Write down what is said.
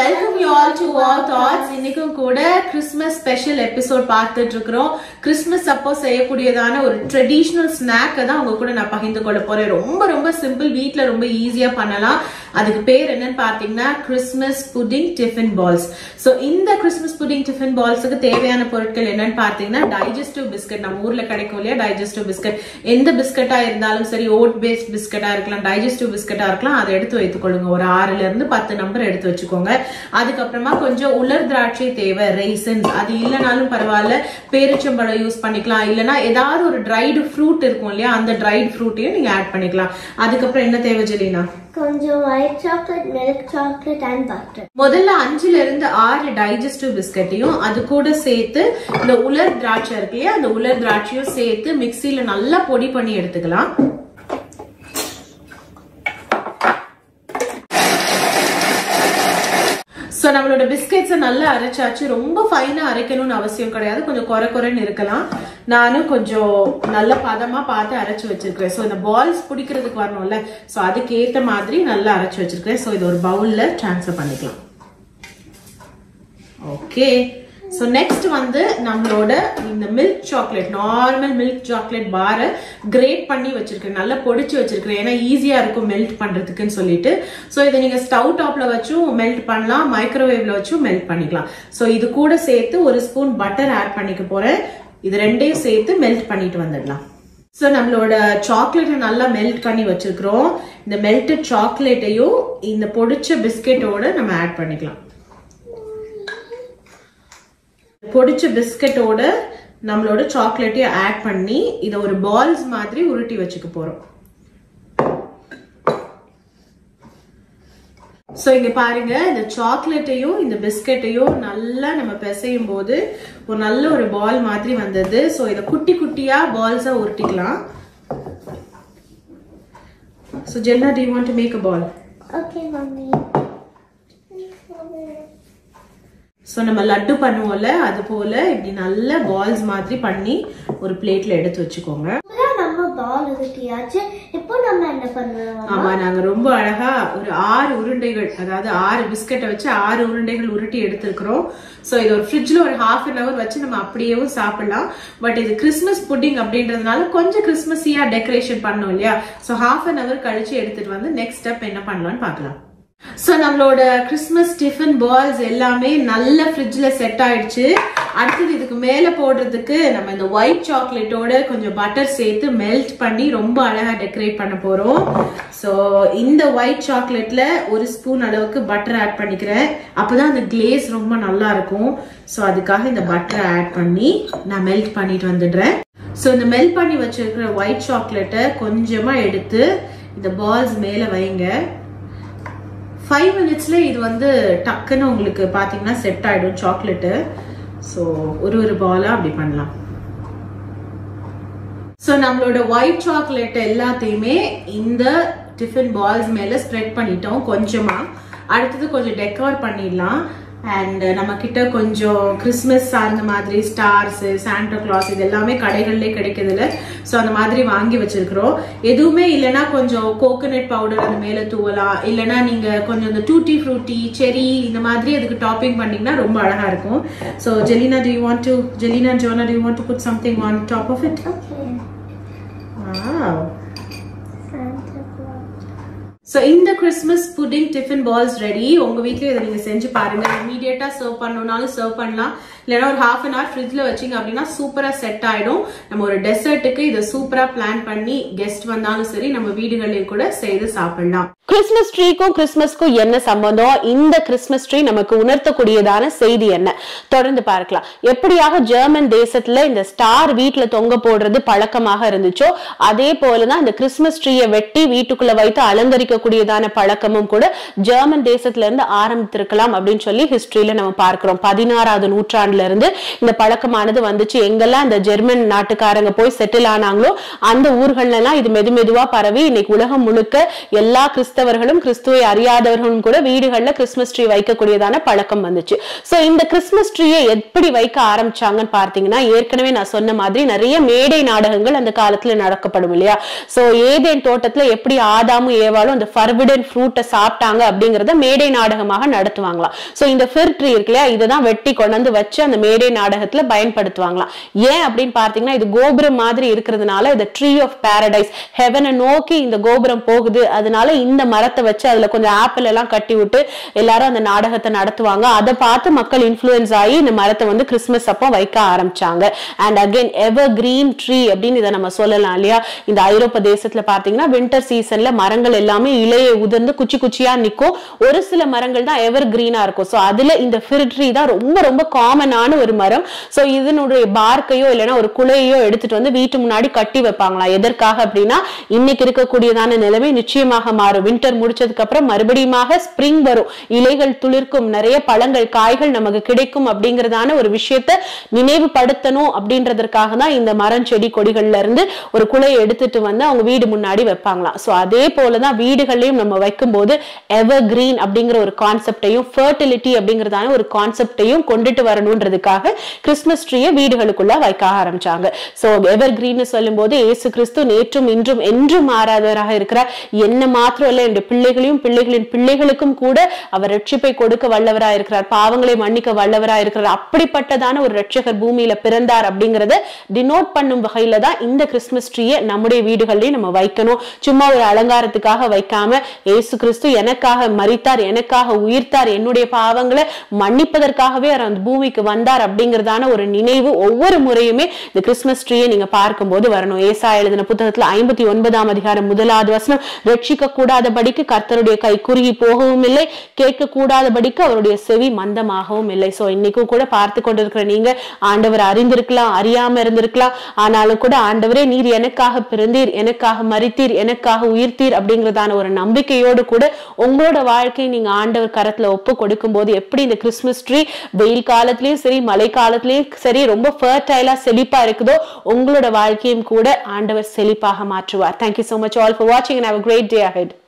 Welcome you all to wall thoughts இன்னைக்கும் கூட Christmas special episode பார்த்துட்டு இருக்கிறோம் கிறிஸ்மஸ் அப்போ செய்யக்கூடியதான ஒரு ட்ரெடிஷ்னல் ஸ்நாக்கை தான் உங்க கூட நான் பகிர்ந்து கொள்ள போறேன் ரொம்ப ரொம்ப சிம்பிள் வீட்ல ரொம்ப ஈஸியா பண்ணலாம் அதுக்கு பேர் என்னன்னு பார்த்தீங்கன்னா Christmas pudding tiffin balls so இந்த கிறிஸ்மஸ் புட்டிங் டிஃபன் பால்ஸுக்கு தேவையான பொருட்கள் என்னன்னு பார்த்தீங்கன்னா டைஜஸ்டிவ் பிஸ்கட் நம்ம ஊர்ல கிடைக்கும் இல்லையா டைஜஸ்டிவ் பிஸ்கட் எந்த பிஸ்கட்டா இருந்தாலும் சரி ஓட் பேஸ்ட் பிஸ்கட்டா இருக்கலாம் டைஜஸ்டிவ் பிஸ்கட்டா இருக்கலாம் அதை எடுத்து வைத்துக்கொள்ளுங்க ஒரு ஆறுல இருந்து பத்து நம்பர் எடுத்து வச்சுக்கோங்க அதுக்கப்புறமா கொஞ்சம் உலர் திராட்சை தேவை ரைசன்ஸ் அது இல்லைனாலும் பரவாயில்ல பேரிச்சம்பழம் யூஸ் பண்ணிக்கலாம் இல்லைன்னா ஏதாவது ஒரு ட்ரைடு ஃப்ரூட் இருக்கும் இல்லையா அந்த ட்ரைடு ஃப்ரூட்டையும் நீங்க ஆட் பண்ணிக்கலாம் அதுக்கப்புறம் என்ன தேவை ஜெலினா கொஞ்சம் white chocolate milk chocolate and butter முதல்ல அஞ்சுல இருந்து ஆறு டைஜஸ்டிவ் பிஸ்கட்டையும் அது கூட சேர்த்து இந்த உலர் திராட்சை இருக்கு இல்லையா அந்த உலர் திராட்சையும் சேர்த்து மிக்சியில நல்லா பொடி பண்ணி எடுத்துக்கலாம் ஸோ நம்மளோட பிஸ்கெட்ஸை நல்லா அரைச்சாச்சு ரொம்ப ஃபைனா அரைக்கணும்னு அவசியம் கிடையாது கொஞ்சம் குறை குறைன்னு இருக்கலாம் நானும் கொஞ்சம் நல்ல பதமா பார்த்து அரைச்சு வச்சிருக்கிறேன் ஸோ இந்த பால்ஸ் பிடிக்கிறதுக்கு வரணும்ல ஸோ அதுக்கு ஏற்ற மாதிரி நல்லா அரைச்சு வச்சிருக்கிறேன் ஸோ இது ஒரு பவுல்ல ட்ரான்ஸ்ஃபர் பண்ணிக்கலாம் ஓகே ஸோ நெக்ஸ்ட் வந்து நம்மளோட இந்த milk chocolate normal milk chocolate பாரை கிரேட் பண்ணி வச்சிருக்கேன் நல்லா பொடிச்சு வச்சிருக்கேன் ஏன்னா ஈஸியா இருக்கும் மெல்ட் பண்றதுக்குன்னு சொல்லிட்டு ஸோ இதை நீங்க ஸ்டவ் டாப்ல வச்சும் மெல்ட் பண்ணலாம் மைக்ரோவேவ்ல வச்சும் மெல்ட் பண்ணிக்கலாம் ஸோ இது கூட சேர்த்து ஒரு ஸ்பூன் பட்டர் ஆட் பண்ணிக்க போறேன் இது ரெண்டையும் சேர்த்து மெல்ட் பண்ணிட்டு வந்துடலாம் ஸோ நம்மளோட சாக்லேட்டை நல்லா மெல்ட் பண்ணி வச்சிருக்கிறோம் இந்த மெல்டட் சாக்லேட்டையும் இந்த பொடிச்ச பிஸ்கெட்டோட நம்ம ஆட் பண்ணிக்கலாம் பொடிச்ச பிஸ்கட்டோட நம்மளோட சாக்லேட்டையும் ஆட் பண்ணி இதை ஒரு பால்ஸ் மாதிரி உருட்டி வச்சுக்க போறோம் ஸோ இங்க பாருங்க இந்த சாக்லேட்டையும் இந்த பிஸ்கட்டையும் நல்லா நம்ம பிசையும் போது ஒரு நல்ல ஒரு பால் மாதிரி வந்தது ஸோ இதை குட்டி குட்டியா பால்ஸா உருட்டிக்கலாம் so Jenna do want to make a ball okay mummy so நம்ம லட்டு பண்ணுவோம்ல அது போல இப்படி நல்ல பால்ஸ் மாதிரி பண்ணி ஒரு பிளேட்ல எடுத்து வச்சுக்கோங்க இப்பதான் நம்ம பால் உருட்டியாச்சு இப்போ நம்ம என்ன பண்ணுவோம் ஆமா நாங்க ரொம்ப அழகா ஒரு ஆறு உருண்டைகள் அதாவது ஆறு பிஸ்கட்டை வச்சு ஆறு உருண்டைகள் உருட்டி எடுத்திருக்கிறோம் ஸோ இது ஒரு ஃப்ரிட்ஜ்ல ஒரு ஹாஃப் அன் அவர் வச்சு நம்ம அப்படியேவும் சாப்பிடலாம் பட் இது கிறிஸ்மஸ் புட்டிங் அப்படின்றதுனால கொஞ்சம் கிறிஸ்மஸியா டெக்கரேஷன் பண்ணோம் இல்லையா ஸோ ஹாஃப் அன் அவர் கழிச்சு எடுத்துட்டு வந்து நெக்ஸ்ட் ஸ்டெப் என்ன பண்ணலாம்னு பார்க்கலாம் ஸோ நம்மளோட கிறிஸ்மஸ் டிஃபன் பால்ஸ் எல்லாமே நல்ல ஃப்ரிட்ஜில் செட் ஆயிடுச்சு அடுத்தது இதுக்கு மேலே போடுறதுக்கு நம்ம இந்த ஒயிட் சாக்லேட்டோட கொஞ்சம் பட்டர் சேர்த்து மெல்ட் பண்ணி ரொம்ப அழகாக டெக்கரேட் பண்ண போகிறோம் ஸோ இந்த ஒயிட் சாக்லேட்ல ஒரு ஸ்பூன் அளவுக்கு பட்டர் ஆட் பண்ணிக்கிறேன் அப்போதான் அந்த கிளேஸ் ரொம்ப நல்லா இருக்கும் ஸோ அதுக்காக இந்த பட்டரை ஆட் பண்ணி நான் மெல்ட் பண்ணிட்டு வந்துடுறேன் ஸோ இந்த மெல்ட் பண்ணி வச்சிருக்கிற ஒயிட் சாக்லேட்டை கொஞ்சமாக எடுத்து இந்த பால்ஸ் மேலே வைங்க ஃபைவ் மினிட்ஸ்ல இது வந்து டக்குன்னு உங்களுக்கு பார்த்தீங்கன்னா செட் ஆயிடும் சாக்லேட்டு ஸோ ஒரு ஒரு பாலா அப்படி பண்ணலாம் ஸோ நம்மளோட ஒயிட் சாக்லேட் எல்லாத்தையுமே இந்த டிஃபன் பால்ஸ் மேல ஸ்ப்ரெட் பண்ணிட்டோம் கொஞ்சமா அடுத்தது கொஞ்சம் டெக்கோர் பண்ணிடலாம் அண்ட் நம்ம கிட்ட கொஞ்சம் கிறிஸ்மஸ் சார்ந்த மாதிரி ஸ்டார்ஸ் சாண்டா கிளாஸ் இது எல்லாமே கடைகள்லேயே கிடைக்குதுல ஸோ அந்த மாதிரி வாங்கி வச்சிருக்கிறோம் எதுவுமே இல்லைன்னா கொஞ்சம் கோகோனட் பவுடர் அது மேலே தூவலாம் இல்லைன்னா நீங்க கொஞ்சம் இந்த டூட்டி ஃப்ரூட்டி செரி இந்த மாதிரி அதுக்கு டாப்பிங் பண்ணீங்கன்னா ரொம்ப அழகா இருக்கும் so Jelina do you want to Jelina Jona do you want to put something on top of it okay Wow. Santa Claus so இந்த Christmas pudding tiffin balls ready உங்க வீட்லயே இதை நீங்க செஞ்சு பாருங்க இமீடியட்டா சர்வ் பண்ணணும்னாலும் சர்வ் பண்ணலாம் இல்லைன்னா ஒரு ஹாஃப் அன் ஹவர் ஃப்ரிட்ஜ்ல வச்சீங்க அப்படின்னா சூப்பரா செட் ஆயிடும் நம்ம ஒரு டெசர்ட்டுக்கு இதை சூப்பரா பிளான் பண்ணி கெஸ்ட் வந்தாலும் சரி நம்ம வீடுகளில் கூட செய்து சாப்பிடலாம் கிறிஸ்மஸ் ட்ரீக்கும் கிறிஸ்மஸ்க்கும் என்ன சம்பந்தம் இந்த கிறிஸ்மஸ் ட்ரீ நமக்கு உணர்த்தக்கூடியதான செய்தி என்ன தொடர்ந்து பார்க்கலாம் எப்படியாக ஜெர்மன் தேசத்துல இந்த ஸ்டார் வீட்டுல தொங்க போடுறது பழக்கமாக இருந்துச்சோ அதே போலதான் இந்த கிறிஸ்மஸ் ட்ரீயை வெட்டி வீட்டுக்குள்ள வைத்து அலங்கரிக்கக்கூடியதான பழக்கமும் கூட ஜெர்மன் தேசத்துல இருந்து ஆரம்பித்திருக்கலாம் அப்படின்னு சொல்லி ஹிஸ்டரியில நம்ம பார்க்கிறோம் பதினாறாவது நூற்றாண்டுல இருந்து இந்த பழக்கமானது வந்துச்சு எங்கெல்லாம் இந்த ஜெர்மன் நாட்டுக்காரங்க போய் செட்டில் ஆனாங்களோ அந்த ஊர்கள்ல எல்லாம் இது மெது மெதுவா பரவி இன்னைக்கு உலகம் முழுக்க எல்லா கிறிஸ்தவர்களும் கிறிஸ்துவை அறியாதவர்களும் கூட வீடுகள்ல கிறிஸ்மஸ் ட்ரீ வைக்கக்கூடியதான பழக்கம் வந்துச்சு சோ இந்த கிறிஸ்மஸ் ட்ரீயை எப்படி வைக்க ஆரம்பிச்சாங்கன்னு பார்த்தீங்கன்னா ஏற்கனவே நான் சொன்ன மாதிரி நிறைய மேடை நாடகங்கள் அந்த காலத்துல நடக்கப்படும் இல்லையா சோ ஏதேன் தோட்டத்துல எப்படி ஆதாமும் ஏவாளும் அந்த ஃபர்பிடன் ஃப்ரூட்டை சாப்பிட்டாங்க அப்படிங்கறத மேடை நாடகமாக நடத்துவாங்களாம் சோ இந்த ஃபிர் ட்ரீ இருக்கு இல்லையா இதுதான் வெட்டி கொண்டு வந்து வச்சு அந்த மேடை நாடகத்துல பயன்படுத்துவாங்களாம் ஏன் அப்படின்னு பார்த்தீங்கன்னா இது கோபுரம் மாதிரி இருக்கிறதுனால இது ட்ரீ ஆஃப் பாரடைஸ் ஹெவனை நோக்கி இந்த கோபுரம் போகுது அதனால இந்த மரத்தை வச்சு அதுல கொஞ்சம் ஆப்பிள் எல்லாம் கட்டி விட்டு எல்லாரும் அந்த நாடகத்தை நடத்துவாங்க அதை பார்த்து மக்கள் இன்ஃப்ளூயன்ஸ் ஆகி இந்த மரத்தை வந்து கிறிஸ்மஸ் அப்போ வைக்க ஆரம்பிச்சாங்க and again evergreen tree அப்படின்னு இதை நம்ம சொல்லலாம் இல்லையா இந்த ஐரோப்பா தேசத்துல பாத்தீங்கன்னா வின்டர் சீசன்ல மரங்கள் எல்லாமே இலையை உதிர்ந்து குச்சி குச்சியா நிக்கும் ஒரு சில மரங்கள் தான் எவர் கிரீனா இருக்கும் சோ அதுல இந்த ஃபிர் ட்ரீ தான் ரொம்ப ரொம்ப காமனான ஒரு மரம் சோ இதனுடைய பார்க்கையோ இல்லைன்னா ஒரு குலையோ எடுத்துட்டு வந்து வீட்டு முன்னாடி கட்டி வைப்பாங்களாம் எதற்காக அப்படின்னா இன்னைக்கு இருக்கக்கூடியதான நிலைமை நிச்சயமாக மாறும் வின்டர் முடிச்சதுக்கு அப்புறம் மறுபடியுமாக ஸ்ப்ரிங் வரும் இலைகள் துளிர்க்கும் நிறைய பழங்கள் காய்கள் நமக்கு கிடைக்கும் அப்படிங்கறதான ஒரு விஷயத்த நினைவுபடுத்தணும் அப்படின்றதற்காக தான் இந்த மரம் செடி கொடிகள்ல இருந்து ஒரு குலையை எடுத்துட்டு வந்து அவங்க வீடு முன்னாடி வைப்பாங்களாம் சோ அதே போலதான் வீடுகள்லயும் நம்ம வைக்கும்போது எவர் கிரீன் அப்படிங்கிற ஒரு கான்செப்டையும் ஃபர்டிலிட்டி அப்படிங்கறதான ஒரு கான்செப்டையும் கொண்டுட்டு வரணுன்றதுக்காக கிறிஸ்மஸ் ட்ரீயை வீடுகளுக்குள்ள வைக்க ஆரம்பிச்சாங்க சோ எவர் கிரீன் சொல்லும் போது ஏசு கிறிஸ்து நேற்றும் இன்றும் என்றும் மாறாதவராக இருக்கிறார் என்ன மாத்திரம் இல்ல என்னுடைய பிள்ளைகளையும் பிள்ளைகளின் பிள்ளைகளுக்கும் கூட அவர் ரட்சிப்பை கொடுக்க வல்லவரா இருக்கிறார் பாவங்களை மன்னிக்க வல்லவரா இருக்கிறார் அப்படிப்பட்டதான ஒரு ரட்சகர் பூமியில பிறந்தார் அப்படிங்கறத டினோட் பண்ணும் வகையில தான் இந்த கிறிஸ்மஸ் ட்ரீயை நம்முடைய வீடுகள்லயும் நம்ம வைக்கணும் சும்மா ஒரு அலங்காரத்துக்காக வைக்காம ஏசு கிறிஸ்து எனக்காக மரித்தார் எனக்காக உயிர்த்தார் என்னுடைய பாவங்களை மன்னிப்பதற்காகவே அவர் அந்த பூமிக்கு வந்தார் அப்படிங்கறதான ஒரு நினைவு ஒவ்வொரு முறையுமே இந்த கிறிஸ்மஸ் ட்ரீயை நீங்க பார்க்கும்போது வரணும் ஏசா எழுதின புத்தகத்துல ஐம்பத்தி ஒன்பதாம் அதிகாரம் முதலாவது வசனம் ரட்சிக்க கூடாதபடிக்கு கர்த்தருடைய கை குறுகி போகவும் இல்லை கேட்க கூடாதபடிக்கு அவருடைய செவி மந்தமாகவும் இல்லை சோ இன்னைக்கும் கூட பார்த்து கொண்டிருக்கிற நீங்க ஆண்டவர் அறிந்திருக்கலாம் அறியாம இருந்திருக்கலாம் ஆனாலும் கூட ஆண்டவரே நீர் எனக்காக பிறந்தீர் எனக்காக மரித்தீர் எனக்காக உயிர்த்தீர் அப்படிங்கறதான ஒரு நம்பிக்கையோடு கூட உங்களோட வாழ்க்கையை நீங்க ஆண்டவர் கரத்துல ஒப்பு கொடுக்கும் போது எப்படி இந்த கிறிஸ்மஸ் ட்ரீ வெயில் காலத்திலயும் சரி மழை காலத்திலயும் சரி ரொம்ப ஃபர்டைலா செழிப்பா இருக்குதோ உங்களோட வாழ்க்கையும் கூட ஆண்டவர் செழிப்பாக மாற்றுவார் thank you so much all for watching and have a great day ahead